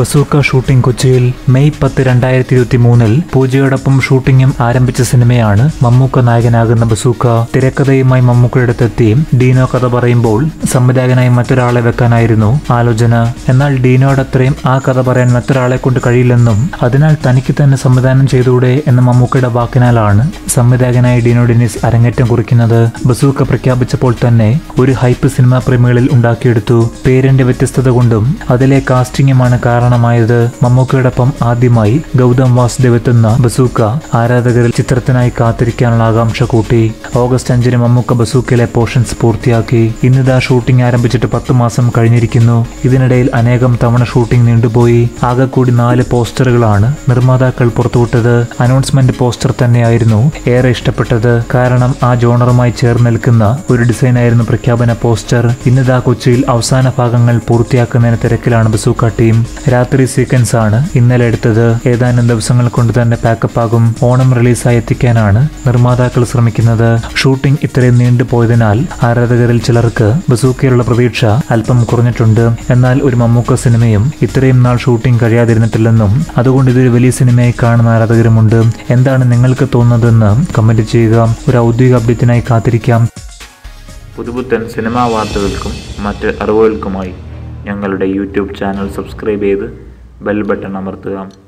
bazooka shooting കൊച്ചിയിൽ May പത്ത് രണ്ടായിരത്തി ഇരുപത്തി മൂന്നിൽ പൂജയോടൊപ്പം ഷൂട്ടിംഗും ആരംഭിച്ച സിനിമയാണ് മമ്മൂക്ക നായകനാകുന്ന ബസൂക്ക തിരക്കഥയുമായി മമ്മൂക്കയുടെ അടുത്തെത്തി ഡീനോ കഥ പറയുമ്പോൾ സംവിധായകനായി മറ്റൊരാളെ വെക്കാനായിരുന്നു ആലോചന എന്നാൽ ഡീനോടത്രയും ആ കഥ പറയാൻ മറ്റൊരാളെ കൊണ്ട് കഴിയില്ലെന്നും അതിനാൽ തനിക്ക് തന്നെ സംവിധാനം ചെയ്തുകൂടെ എന്ന മമ്മൂക്കയുടെ വാക്കിനാലാണ് സംവിധായകനായി ഡീനോ ഡെന്നിസ് അരങ്ങേറ്റം കുറിക്കുന്നത് ബസൂക്ക പ്രഖ്യാപിച്ചപ്പോൾ തന്നെ ഒരു ഹൈപ്പ് സിനിമാ പ്രേമികളിൽ ഉണ്ടാക്കിയെടുത്തു പേരിന്റെ വ്യത്യസ്തത കൊണ്ടും അതിലെ കാസ്റ്റിംഗുമാണ് കാരണമായത് മമ്മൂക്കയോടൊപ്പം ആദ്യമായി ഗൗതം വാസുദേവ് എത്തുന്ന ബസൂക്ക ആരാധകരിൽ ചിത്രത്തിനായി കാത്തിരിക്കാനുള്ള ആകാംക്ഷ കൂട്ടി ഓഗസ്റ്റ് അഞ്ചിന് മമ്മൂക്ക ബസൂക്കയിലെ പോർഷൻസ് പൂർത്തിയാക്കി ഇന്നിതാ ഷൂട്ടിംഗ് ആരംഭിച്ചിട്ട് പത്തു മാസം കഴിഞ്ഞിരിക്കുന്നു ഇതിനിടയിൽ അനേകം തവണ ഷൂട്ടിംഗ് നീണ്ടുപോയി ആകെ കൂടി നാല് പോസ്റ്ററുകളാണ് നിർമ്മാതാക്കൾ പുറത്തുവിട്ടത് അനൗൺസ്മെന്റ് പോസ്റ്റർ തന്നെയായിരുന്നു ഏറെ ഇഷ്ടപ്പെട്ടത് കാരണം ആ ജോണറുമായി ചേർന്ന് നിൽക്കുന്ന ഒരു ഡിസൈനായിരുന്നു പ്രഖ്യാപന പോസ്റ്റർ ഇന്നിതാ കൊച്ചിയിൽ അവസാന ഭാഗങ്ങൾ പൂർത്തിയാക്കുന്നതിന് തിരക്കിലാണ് ബസൂക്ക ടീം രാത്രി സീക്വൻസ് ആണ് ഇന്നലെ എടുത്തത് ഏതാനും ദിവസങ്ങൾ കൊണ്ട് തന്നെ പാക്കപ്പ് ആകും ഓണം റിലീസായി എത്തിക്കാനാണ് നിർമ്മാതാക്കൾ ശ്രമിക്കുന്നത് ഷൂട്ടിംഗ് ഇത്രയും നീണ്ടുപോയതിനാൽ ആരാധകരിൽ ചിലർക്ക് ബസൂക്കയിലുള്ള പ്രതീക്ഷ അല്പം കുറഞ്ഞിട്ടുണ്ട് എന്നാൽ ഒരു മമ്മൂക്ക സിനിമയും ഇത്രയും നാൾ ഷൂട്ടിംഗ് കഴിയാതിരുന്നിട്ടില്ലെന്നും അതുകൊണ്ട് ഇതൊരു വലിയ സിനിമയായി കാണുന്ന ആരാധകരുമുണ്ട് എന്താണ് നിങ്ങൾക്ക് തോന്നുന്നതെന്ന് കമന്റ് ചെയ്യുക ഒരു ഔദ്യോഗിക അപ്ഡേറ്റിനായി കാത്തിരിക്കാം പുതുപുത്തൻ സിനിമാ വാർത്തകൾക്കും മറ്റ് അറിവുകൾക്കുമായി ഞങ്ങളുടെ യൂട്യൂബ് ചാനൽ സബ്സ്ക്രൈബ് ചെയ്ത് ബെൽ ബട്ടൺ അമർത്തുക